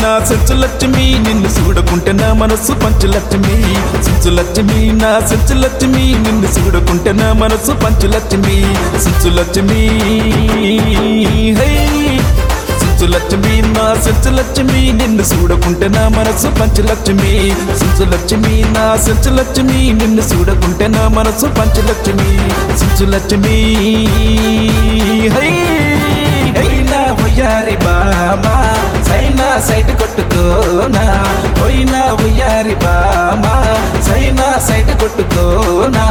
నా సెంచు లక్ష్మి నిన్ను చూడకుంటే నా మనస్సు పంచు లక్ష్మి సెంచు లక్ష్మి నా సెంచు లక్ష్మి నిన్ను చూడకుంటే నా మనస్సు పంచు లక్ష్మి సెంచు లక్ష్మి హై సెంచు లక్ష్మి నా సెంచు లక్ష్మి నిన్ను చూడకుంటే నా మనస్సు పంచు లక్ష్మి సెంచు లక్ష్మి నా సెంచు లక్ష్మి నిన్ను చూడకుంటే నా మనస్సు పంచు లక్ష్మి సెంచు లక్ష్మి హై అయినా ఉయ్యారి బామా సైనా సైట్ కొట్టుకోనా పోయినా ఉయ్యారి బామా సైనా సైట్ కొట్టుకోనా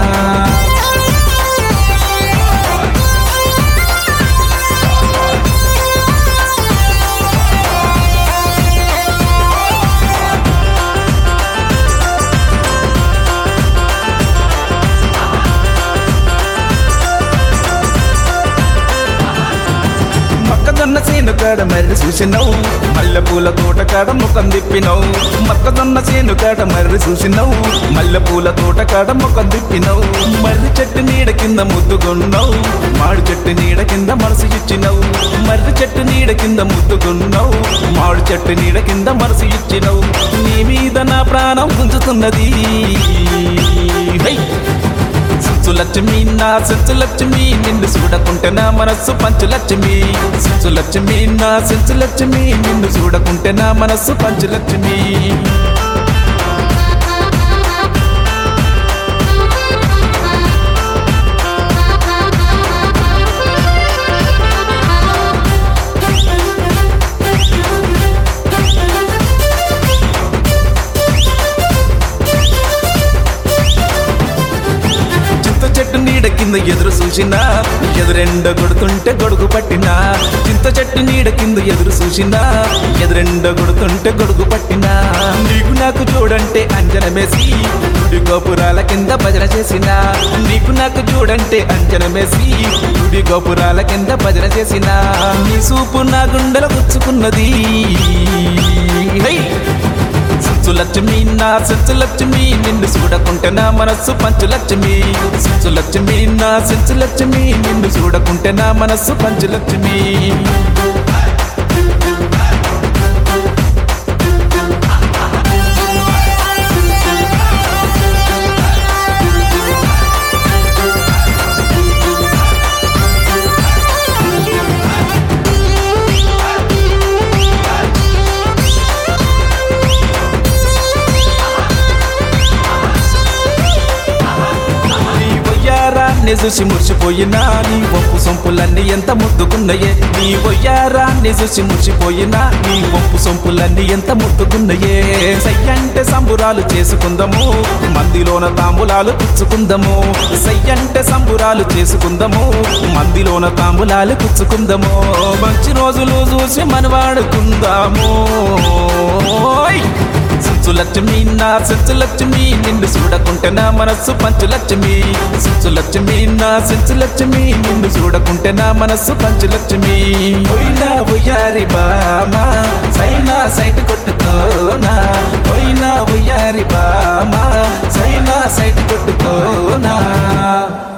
మొక్కజొన్న చేను కాడ మర్రి చూసినవు మల్లె పూల తోట కాడ ముఖం తిప్పినవు మొక్కజొన్న చేను కాడ మర్రి చూసినవు మల్లె పూల తోట కాడ ముఖం తిప్పినవు మర్రి చెట్టు నీడ కింద ముద్దుగొన్నావు మాడు చెట్టు నీడ కింద మనసు ఇచ్చినవు మర్రి చెట్టు నీడ కింద ముద్దుగొన్నావు మాడు చెట్టు నీడ కింద మనసు ఇచ్చినవు నీ మీద నా ప్రాణం ఉంచుతున్నది హై సెంచు లక్ష్మి నా సెంచు లక్ష్మి నిన్ను చూడకుంటే నా మనస్సు పంచు లక్ష్మి సెంచు లక్ష్మి నా సెంచు లక్ష్మి నిన్ను చూడకుంటే నా మనస్సు పంచు లక్ష్మి చింత చెట్టు నీడ కింద ఎదురు చూసినా ఎదురెండ కొడుతుంటే గొడుగు పట్టినా చింత చెట్టు నీడ కింద ఎదురు చూసినా ఎదురెండ కొడుతుంటే గొడుగు పట్టినా నీకు నాకు చూడంటే అంజనమేసి గుడి గోపురాల కింద భజన చేసినా నీకు నాకు చూడంటే అంజనమేసి గుడి గోపురాల కింద భజన చేసినా నీ సూపు నా గుండెల గుచ్చుకున్నది హై సెంచు లక్ష్మి నా సెంచు లక్ష్మి నిన్ను చూడకుంటే నా మనస్సు పంచు లక్ష్మి సెంచు లక్ష్మి నా సెంచు లక్ష్మి నిన్ను చూడకుంటే నా మనస్సు పంచు లక్ష్మి నీ వయ్యారాన్ని చూసి మురిసిపోయినా నీ వంపు సొంపులన్నీ ఎంత ముద్దుకున్నాయే నీ వయ్యారాన్ని చూసి మురిసిపోయినా నీ వంపు సొంపులన్నీ ఎంత ముద్దుకున్నాయే సయ్యంటే సంబురాలు చేసుకుందాము మందిలోన తాంబులాలు పుచ్చుకుందాము సయ్యంటే సంబురాలు చేసుకుందాము మందిలోన తాంబులాలు పుచ్చుకుందాము మంచి రోజులు చూసి మనవాడుకుందాము ఓయ్! సెంచు లక్ష్మి నా సెంచు లక్ష్మి నిన్ను చూడకుంటే నా మనస్సు పంచు లక్ష్మి సెంచు లక్ష్మి నా సెంచు లక్ష్మి నిన్ను చూడకుంటే నా మనస్సు పంచు లక్ష్మి పోయినా ఉయ్యారి బామా సైనా సైట్ కొట్టుకోనా పోయినా ఉయ్యారి బామా సైనా సైట్ కొట్టుకోనా